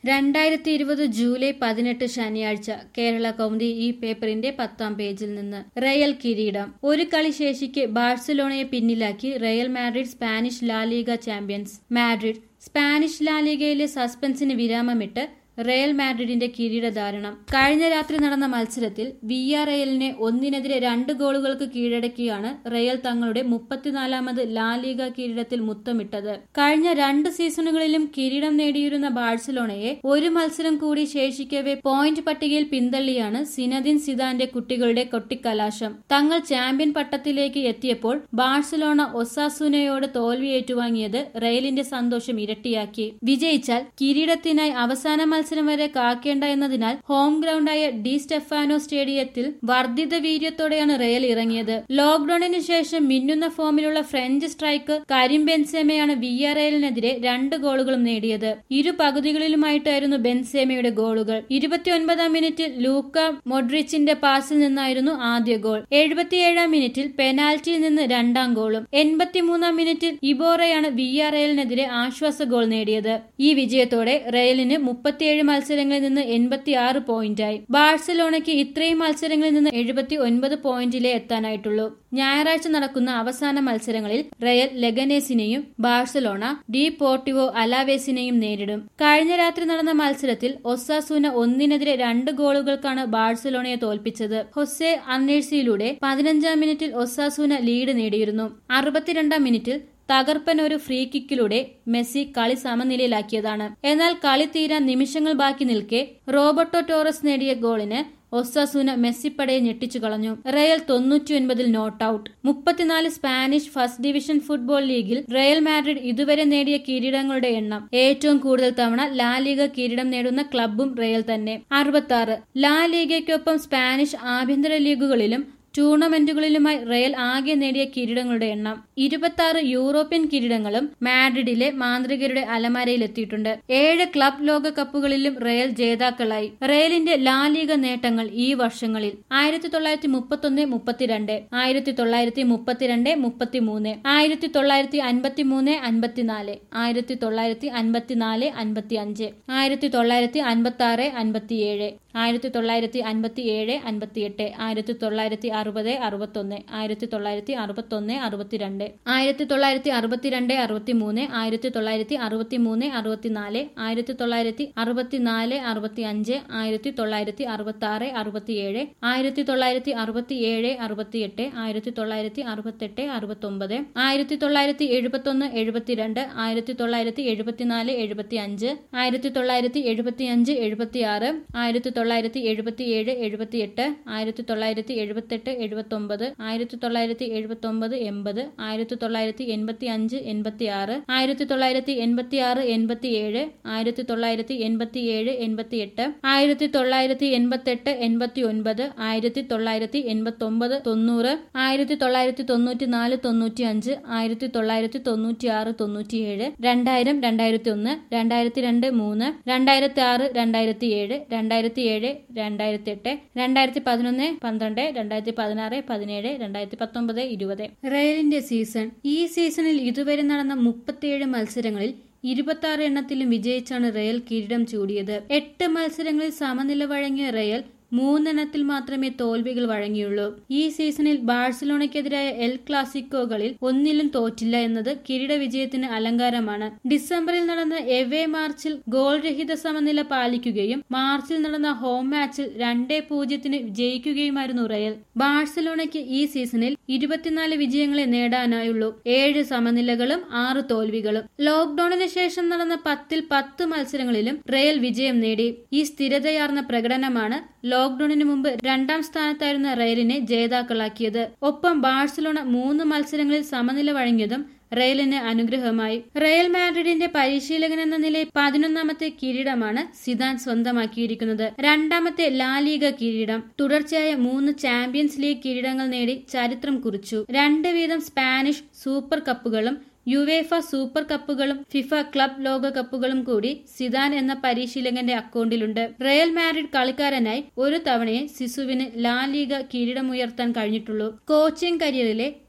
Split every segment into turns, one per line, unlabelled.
രണ്ടായിരത്തി ഇരുപത് ജൂലൈ പതിനെട്ട് ശനിയാഴ്ച കേരള കൗമുദി ഈ പേപ്പറിന്റെ പത്താം പേജിൽ നിന്ന് റയൽ കിരീടം ഒരു കളി ശേഷിക്ക് ബാഴ്സലോണയെ പിന്നിലാക്കി Real Madrid Spanish La Liga champions Madrid Spanish ലാലിഗയിലെ സസ്പെൻസിന് വിരാമമിട്ട് റയൽ മാഡ്രിഡിന്റെ കിരീടധാരണം കഴിഞ്ഞ രാത്രി നടന്ന മത്സരത്തിൽ വി ആർ റയലിനെ ഒന്നിനെതിരെ രണ്ട് ഗോളുകൾക്ക് കീഴടക്കിയാണ് റയൽ തങ്ങളുടെ മുപ്പത്തിനാലാമത് ലാലിഗ കിരീടത്തിൽ മുത്തമിട്ടത് കഴിഞ്ഞ രണ്ട് സീസണുകളിലും കിരീടം നേടിയിരുന്ന ബാഴ്സലോണയെ ഒരു മത്സരം കൂടി ശേഷിക്കവേ പോയിന്റ് പട്ടികയിൽ പിന്തള്ളിയാണ് സിനദിൻ സിദാന്റെ കുട്ടികളുടെ കൊട്ടിക്കലാശം തങ്ങൾ ചാമ്പ്യൻ പട്ടത്തിലേക്ക് എത്തിയപ്പോൾ ബാഴ്സലോണ ഒസാസുനയോട് തോൽവി ഏറ്റുവാങ്ങിയത് റയലിന്റെ സന്തോഷം ഇരട്ടിയാക്കി വിജയിച്ചാൽ കിരീടത്തിനായി അവസാന മത്സരം വരെ കാക്കേണ്ട എന്നതിനാൽ ഹോം ഗ്രൗണ്ടായ ഡി സ്റ്റെഫാനോ സ്റ്റേഡിയത്തിൽ വർദ്ധിത വീര്യത്തോടെയാണ് റയൽ ഇറങ്ങിയത് ലോക്ഡൌണിന് ശേഷം മിന്നുന്ന ഫോമിലുള്ള ഫ്രഞ്ച് സ്ട്രൈക്കർ കരിം ബെൻസേമയാണ് വി ആർ എല്ലിനെതിരെ രണ്ട് ഗോളുകളും നേടിയത് ഇരു പകുതികളിലുമായിട്ടായിരുന്നു ബെൻസേമയുടെ ഗോളുകൾ ഇരുപത്തിയൊൻപതാം മിനിറ്റിൽ ലൂക്ക മൊഡ്രിച്ചിന്റെ പാസിൽ നിന്നായിരുന്നു ആദ്യ ഗോൾ എഴുപത്തിയേഴാം മിനിറ്റിൽ പെനാൽറ്റിയിൽ നിന്ന് രണ്ടാം ഗോളും എൺപത്തിമൂന്നാം മിനിറ്റിൽ ഇബോറയാണ് വി ആർ എല്ലിനെതിരെ ആശ്വാസ ഗോൾ നേടിയത് ഈ വിജയത്തോടെ റയലിന് മുപ്പത്തിയേഴ് മത്സരങ്ങളിൽ നിന്ന് എൺപത്തിയാറ് പോയിന്റായി ബാഴ്സലോണയ്ക്ക് ഇത്രയും മത്സരങ്ങളിൽ നിന്ന് എഴുപത്തി ഒൻപത് പോയിന്റിലേ എത്താനായിട്ടുള്ളൂ ഞായറാഴ്ച നടക്കുന്ന അവസാന മത്സരങ്ങളിൽ റയൽ ലെഗനേസിനെയും ബാഴ്സലോണ ഡി പോർട്ടിവോ അലാവേസിനെയും നേരിടും കഴിഞ്ഞ രാത്രി നടന്ന മത്സരത്തിൽ ഒസാസൂന ഒന്നിനെതിരെ രണ്ട് ഗോളുകൾക്കാണ് ബാഴ്സലോണയെ തോൽപ്പിച്ചത് ഹൊസെ അന്നേഴ്സിയിലൂടെ പതിനഞ്ചാം മിനിറ്റിൽ ഒസാസൂന ലീഡ് നേടിയിരുന്നു അറുപത്തിരണ്ടാം മിനിറ്റിൽ തകർപ്പൻ ഒരു ഫ്രീ കിക്കിലൂടെ മെസ്സി കളി സമനിലയിലാക്കിയതാണ് എന്നാൽ കളി തീരാൻ നിമിഷങ്ങൾ ബാക്കി നിൽക്കെ റോബർട്ടോ ടോറസ് നേടിയ ഗോളിന് ഒസാസൂന മെസ്സിപ്പടയെ ഞെട്ടിച്ചു കളഞ്ഞു റയൽ തൊണ്ണൂറ്റിയൊൻപതിൽ നോട്ട് ഔട്ട് മുപ്പത്തിനാല് സ്പാനിഷ് ഫസ്റ്റ് ഡിവിഷൻ ഫുട്ബോൾ ലീഗിൽ റയൽ മാഡ്രിഡ് ഇതുവരെ നേടിയ കിരീടങ്ങളുടെ എണ്ണം ഏറ്റവും കൂടുതൽ തവണ ലാ ലീഗ കിരീടം നേടുന്ന ക്ലബും റയൽ തന്നെ അറുപത്തി ലാ ലീഗയ്ക്കൊപ്പം സ്പാനിഷ് ആഭ്യന്തര ലീഗുകളിലും ടൂർണമെന്റുകളിലുമായി റയൽ ആകെ നേടിയ കിരീടങ്ങളുടെ എണ്ണം ഇരുപത്തി ആറ് യൂറോപ്യൻ കിരീടങ്ങളും മാഡ്രിഡിലെ മാന്ത്രികരുടെ അലമാരയിലെത്തിയിട്ടുണ്ട് ഏഴ് ക്ലബ് ലോകകപ്പുകളിലും റയൽ ജേതാക്കളായി റയലിന്റെ ലാലിക നേട്ടങ്ങൾ ഈ വർഷങ്ങളിൽ ആയിരത്തി തൊള്ളായിരത്തി മുപ്പത്തൊന്ന് മുപ്പത്തിരണ്ട് ആയിരത്തി തൊള്ളായിരത്തി മുപ്പത്തിരണ്ട് മുപ്പത്തിമൂന്ന് ആയിരത്തി തൊള്ളായിരത്തി അൻപത്തി മൂന്ന് അൻപത്തിനാല് ആയിരത്തി തൊള്ളായിരത്തി അൻപത്തിനാല് അൻപത്തി അഞ്ച് ആയിരത്തി തൊള്ളായിരത്തി അൻപത്തി ആറ് അൻപത്തിയേഴ് ആയിരത്തി തൊള്ളായിരത്തി അൻപത്തി ഏഴ് അൻപത്തിയെട്ട് ആയിരത്തി തൊള്ളായിരത്തി അറുപത് അറുപത്തൊന്ന് ആയിരത്തി തൊള്ളായിരത്തി അറുപത്തൊന്ന് അറുപത്തിരണ്ട് ആയിരത്തി തൊള്ളായിരത്തി അറുപത്തിരണ്ട് അറുപത്തിമൂന്ന് ആയിരത്തി തൊള്ളായിരത്തി അറുപത്തിമൂന്ന് അറുപത്തിനാല് ആയിരത്തി തൊള്ളായിരത്തി അറുപത്തിനാല് അറുപത്തി അഞ്ച് ആയിരത്തി തൊള്ളായിരത്തി അറുപത്തി ആറ് അറുപത്തിയേഴ് ആയിരത്തി തൊള്ളായിരത്തി അറുപത്തിയേഴ് അറുപത്തിയെട്ട് ആയിരത്തി തൊള്ളായിരത്തി അറുപത്തെട്ട് അറുപത്തൊമ്പത് ആയിരത്തി തൊള്ളായിരത്തി എഴുപത്തൊന്ന് എഴുപത്തിരണ്ട് ആയിരത്തി തൊള്ളായിരത്തി എഴുപത്തിനാല് എഴുപത്തി അഞ്ച് ആയിരത്തി തൊള്ളായിരത്തി എഴുപത്തിയഞ്ച് എഴുപത്തിയാറ് ആയിരത്തി തൊള്ളായിരത്തി എഴുപത്തിയേഴ് എഴുപത്തിയെട്ട് ആയിരത്തി തൊള്ളായിരത്തി എഴുപത്തെട്ട് എഴുപത്തൊമ്പത് ആയിരത്തി തൊള്ളായിരത്തി എഴുപത്തൊമ്പത് എൺപത് ആയിരത്തി തൊള്ളായിരത്തി എൺപത്തി അഞ്ച് എൺപത്തി ആറ് ആയിരത്തി തൊള്ളായിരത്തി എൺപത്തി ആറ് എൺപത്തിയേഴ് ആയിരത്തി തൊള്ളായിരത്തി എൺപത്തിയേഴ് എൺപത്തിയെട്ട് ആയിരത്തി തൊള്ളായിരത്തി എൺപത്തെട്ട് എൺപത്തി ഒൻപത് ആയിരത്തി തൊള്ളായിരത്തി എൺപത്തി ഒമ്പത് തൊണ്ണൂറ് ആയിരത്തി തൊള്ളായിരത്തി തൊണ്ണൂറ്റി നാല് തൊണ്ണൂറ്റി അഞ്ച് ആയിരത്തി തൊള്ളായിരത്തി തൊണ്ണൂറ്റി ആറ് തൊണ്ണൂറ്റിയേഴ് രണ്ടായിരം രണ്ടായിരത്തി ഒന്ന് രണ്ടായിരത്തി രണ്ട് മൂന്ന് രണ്ടായിരത്തി ആറ് രണ്ടായിരത്തി ഏഴ് രണ്ടായിരത്തി ഏഴ് രണ്ടായിരത്തി എട്ട് രണ്ടായിരത്തി പതിനൊന്ന് പന്ത്രണ്ട് രണ്ടായിരത്തി പതിനാറ് പതിനേഴ് രണ്ടായിരത്തി പത്തൊമ്പത് ഇരുപത് റയലിന്റെ സീസൺ ഈ സീസണിൽ ഇതുവരെ നടന്ന മുപ്പത്തിയേഴ് മത്സരങ്ങളിൽ ഇരുപത്തി ആറ് എണ്ണത്തിലും വിജയിച്ചാണ് റയൽ കിരീടം ചൂടിയത് എട്ട് മത്സരങ്ങളിൽ സമനില വഴങ്ങിയ റയൽ മൂന്നെണ്ണത്തിൽ മാത്രമേ തോൽവികൾ വഴങ്ങിയുള്ളൂ ഈ സീസണിൽ ബാഴ്സലോണയ്ക്കെതിരായ എൽ ക്ലാസിക്കോകളിൽ ഒന്നിലും തോറ്റില്ല എന്നത് കിരീട വിജയത്തിന് അലങ്കാരമാണ് ഡിസംബറിൽ നടന്ന എവേ മാർച്ചിൽ ഗോൾ രഹിത സമനില പാലിക്കുകയും മാർച്ചിൽ നടന്ന ഹോം മാച്ചിൽ രണ്ടേ പൂജ്യത്തിന് ജയിക്കുകയുമായിരുന്നു റയൽ ബാഴ്സലോണയ്ക്ക് ഈ സീസണിൽ ഇരുപത്തിനാല് വിജയങ്ങളെ നേടാനായുള്ളൂ ഏഴ് സമനിലകളും ആറ് തോൽവികളും ലോക്ഡൌണിന് ശേഷം നടന്ന പത്തിൽ പത്ത് മത്സരങ്ങളിലും റയൽ വിജയം നേടി ഈ സ്ഥിരതയാർന്ന പ്രകടനമാണ് ലോക്ഡൌണിന് മുമ്പ് രണ്ടാം സ്ഥാനത്തായിരുന്ന റയലിനെ ജേതാക്കളാക്കിയത് ഒപ്പം ബാഴ്സലോണ മൂന്ന് മത്സരങ്ങളിൽ സമനില വഴങ്ങിയതും റയലിന് അനുഗ്രഹമായി റയൽ മാഡ്രിഡിന്റെ പരിശീലകൻ എന്ന നിലയിൽ പതിനൊന്നാമത്തെ കിരീടമാണ് സിദാൻ സ്വന്തമാക്കിയിരിക്കുന്നത് രണ്ടാമത്തെ ലാലീഗ കിരീടം തുടർച്ചയായ മൂന്ന് ചാമ്പ്യൻസ് ലീഗ് കിരീടങ്ങൾ നേടി ചരിത്രം കുറിച്ചു രണ്ട് വീതം സ്പാനിഷ് സൂപ്പർ കപ്പുകളും യുവേഫ സൂപ്പർ കപ്പുകളും ഫിഫ ക്ലബ് ലോകകപ്പുകളും കൂടി സിദാൻ എന്ന പരിശീലകന്റെ അക്കൗണ്ടിലുണ്ട് റയൽ മാഡ്രിഡ് കളിക്കാരനായി ഒരു തവണയെ സിസുവിന് ലാ ലീഗ കിരീടമുയർത്താൻ കഴിഞ്ഞിട്ടുള്ളൂ കോച്ചിംഗ് കരിയറിലെ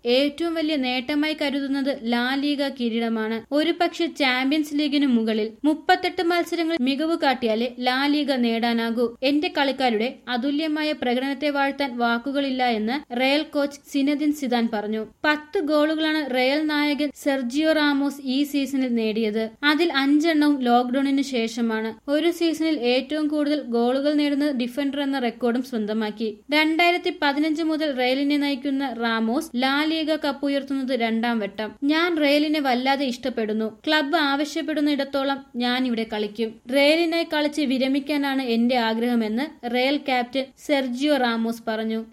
ഏറ്റവും വലിയ നേട്ടമായി കരുതുന്നത് ലാ ലീഗ കിരീടമാണ് ഒരു പക്ഷെ ചാമ്പ്യൻസ് ലീഗിനു മുകളിൽ മുപ്പത്തെട്ട് മത്സരങ്ങൾ മികവ് കാട്ടിയാലേ ലാ ലീഗ നേടാനാകൂ എന്റെ കളിക്കാരുടെ അതുല്യമായ പ്രകടനത്തെ വാഴ്ത്താൻ വാക്കുകളില്ല എന്ന് റയൽ കോച്ച് സിനദിൻ സിദാൻ പറഞ്ഞു പത്ത് ഗോളുകളാണ് റയൽ നായകൻ സെർജിയോ റാമോസ് ഈ സീസണിൽ നേടിയത് അതിൽ അഞ്ചെണ്ണവും ലോക്ഡൌണിന് ശേഷമാണ് ഒരു സീസണിൽ ഏറ്റവും കൂടുതൽ ഗോളുകൾ നേടുന്ന ഡിഫൻഡർ എന്ന റെക്കോർഡും സ്വന്തമാക്കി രണ്ടായിരത്തി പതിനഞ്ച് മുതൽ റയലിനെ നയിക്കുന്ന റാമോസ് ലാ ലീഗ കപ്പ് ഉയർത്തുന്നത് രണ്ടാം വട്ടം ഞാൻ റയലിനെ വല്ലാതെ ഇഷ്ടപ്പെടുന്നു ക്ലബ്ബ് ആവശ്യപ്പെടുന്നിടത്തോളം ഞാൻ ഇവിടെ കളിക്കും റയലിനായി കളിച്ച് വിരമിക്കാനാണ് എന്റെ ആഗ്രഹമെന്ന് റയൽ ക്യാപ്റ്റൻ സെർജിയോ റാമോസ് പറഞ്ഞു